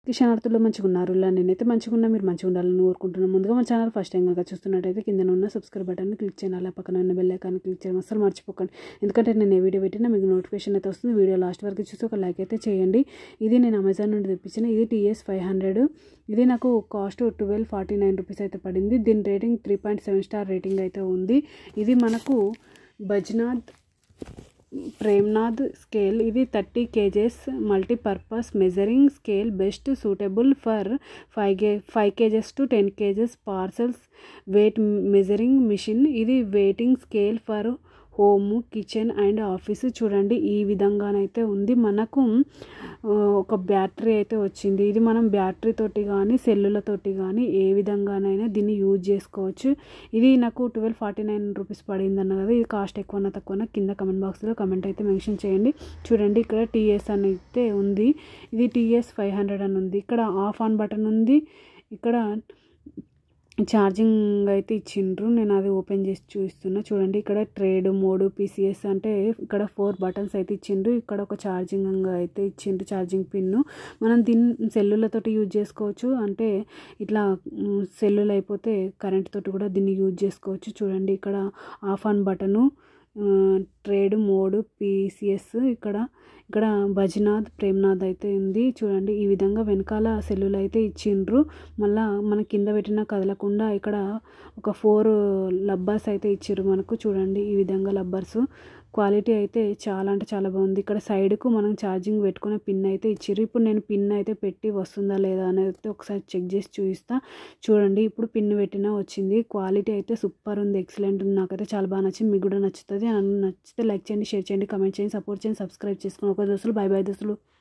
కిషనార్థుల్లో మంచిగా ఉన్నారు ఇలా నేనైతే మంచిగా ఉన్నా మీరు మంచిగా ఉండాలని కోరుకుంటున్నాను ముందుగా మన ఛానల్ ఫస్ట్ టైం కనుక చూస్తున్నట్టయితే కింద ఉన్న సబ్స్క్రైబ్ బటన్ని క్లిక్ చేయాలి అలా పక్కన ఉన్న బెల్ ఐకాన్ని క్లిక్ చేయడం అసలు మర్చిపోకండి ఎందుకంటే నేను ఏ వీడియో పెట్టినా మీకు నోటిఫికేషన్ అయితే వస్తుంది వీడియో లాస్ట్ వరకు చూసి ఒక లైక్ అయితే చేయండి ఇది నేను అమెజాన్ నుండి తెప్పించిన ఇది టీఎస్ ఫైవ్ హండ్రెడ్ ఇది నాకు cost twelve forty nine rupees అయితే పడింది దీని rating three point seven star rating అయితే ఉంది ఇది మనకు బజ్నాథ్ ప్రేమ్నాథ్ స్కేల్ ఇది thirty kgs multipurpose measuring scale best suitable for five K five kgs to ten kgs parcels weight measuring machine ఇది weighting scale for home kitchen and office చూడండి ఈ విధంగానైతే ఉంది మనకు ఆ, ఒక బ్యాటరీ అయితే వచ్చింది ఇది మనం బ్యాటరీ తోటి కానీ సెల్లులతోటి కానీ ఏ విధంగానైనా దీన్ని యూజ్ చేసుకోవచ్చు ఇది నాకు ట్వెల్వ్ ఫార్టీ నైన్ రూపీస్ పడింది అన్న కదా ఇది కాస్ట్ ఎక్కువనా తక్కువనా కింద కమెంట్ బాక్స్లో కమెంట్ అయితే మెన్షన్ చేయండి చూడండి ఇక్కడ టీఎస్ అని అయితే ఉంది ఇది టీఎస్ ఫైవ్ హండ్రెడ్ అని ఉంది ఇక్కడ ఆఫ్ ఆన్ బటన్ ఉంది ఇక్కడ ఛార్జింగ్ అయితే ఇచ్చిండ్రు నేను అది ఓపెన్ చేసి చూస్తున్నా చూడండి ఇక్కడ ట్రేడ్ మోడ్ పీసీఎస్ అంటే ఇక్కడ ఫోర్ బటన్స్ అయితే ఇచ్చిండ్రు ఇక్కడ ఒక ఛార్జింగ్ అయితే ఇచ్చిండ్రు ఛార్జింగ్ పిన్ను మనం దీన్ని సెల్లులతోటి యూజ్ చేసుకోవచ్చు అంటే ఇట్లా మ్, సెల్లులు అయిపోతే కరెంట్ తోటి కూడా దీన్ని యూజ్ చేసుకోవచ్చు చూడండి ఇక్కడ ఆఫ్ ఆన్ బటను ఆ, ట్రేడ్ మోడ్ పీసీఎస్ ఇక్కడ ఇక్కడ భజనాథ్ ప్రేమ్నాథ్ అయితే ఉంది చూడండి ఈ విధంగా వెనకాల సెల్లులు అయితే ఇచ్చిండ్రు మళ్ళా మన కింద పెట్టిన కదలకుండా ఇక్కడ ఒక ఫోర్ లబ్బర్స్ అయితే ఇచ్చారు మనకు చూడండి ఈ విధంగా లబ్బర్స్ క్వాలిటీ అయితే చాలా అంటే చాలా బాగుంది ఇక్కడ సైడ్కు మనం ఛార్జింగ్ పెట్టుకునే పిన్ అయితే ఇచ్చారు ఇప్పుడు నేను పిన్ అయితే పెట్టి వస్తుందా లేదా అనేది అయితే ఒకసారి చెక్ చేసి చూపిస్తా చూడండి ఇప్పుడు పిన్ పెట్టినా వచ్చింది క్వాలిటీ అయితే సూపర్ ఉంది ఎక్సలెంట్ ఉంది నాకైతే చాలా బాగా నచ్చింది మీకు కూడా నచ్చుతుంది నచ్చితే లైక్ చేయండి షేర్ చేయండి కమెంట్ చేయండి సపోర్ట్ చేయండి సబ్స్క్రైబ్ చేసుకుని ఒక దోస్తులు బై బై దోస్తులు